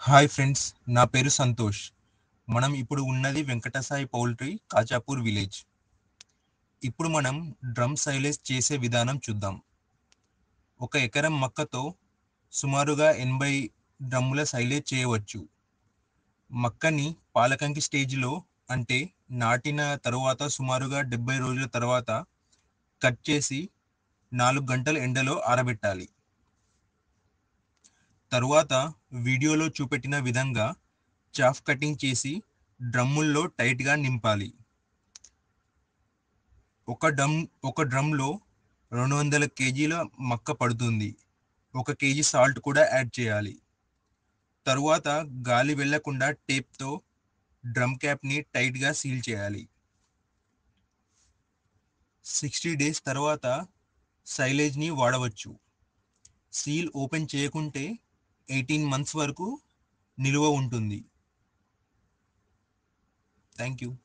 hi friends నా పేరు సంతోష్ మనం ఇప్పుడు ఉన్నది వెంకటసాయి పౌల్ట్రీ కాచాపూర్ విలేజ్ ఇప్పుడు మనం డ్రమ్ సైలేజ్ చేసే విధానం చూద్దాం ఒక ఎకరం మక్కతో సుమారుగా ఎనభై డ్రమ్ముల సైలేజ్ చేయవచ్చు మక్కని పాలకంకి స్టేజ్లో అంటే నాటిన తరువాత సుమారుగా డెబ్బై రోజుల తర్వాత కట్ చేసి నాలుగు గంటలు ఎండలో ఆరబెట్టాలి తరువాత వీడియోలో చూపెట్టిన విధంగా చాఫ్ కటింగ్ చేసి డ్రమ్ముల్లో టైట్గా నింపాలి ఒక డ్రమ్ ఒక డ్రమ్లో రెండు వందల కేజీల మక్క పడుతుంది ఒక కేజీ సాల్ట్ కూడా యాడ్ చేయాలి తరువాత గాలి వెళ్లకుండా టేప్తో డ్రమ్ క్యాప్ని టైట్గా సీల్ చేయాలి సిక్స్టీ డేస్ తర్వాత సైలేజ్ని వాడవచ్చు సీల్ ఓపెన్ చేయకుంటే ఎయిటీన్ మంత్స్ వరకు నిలువ ఉంటుంది థ్యాంక్ యూ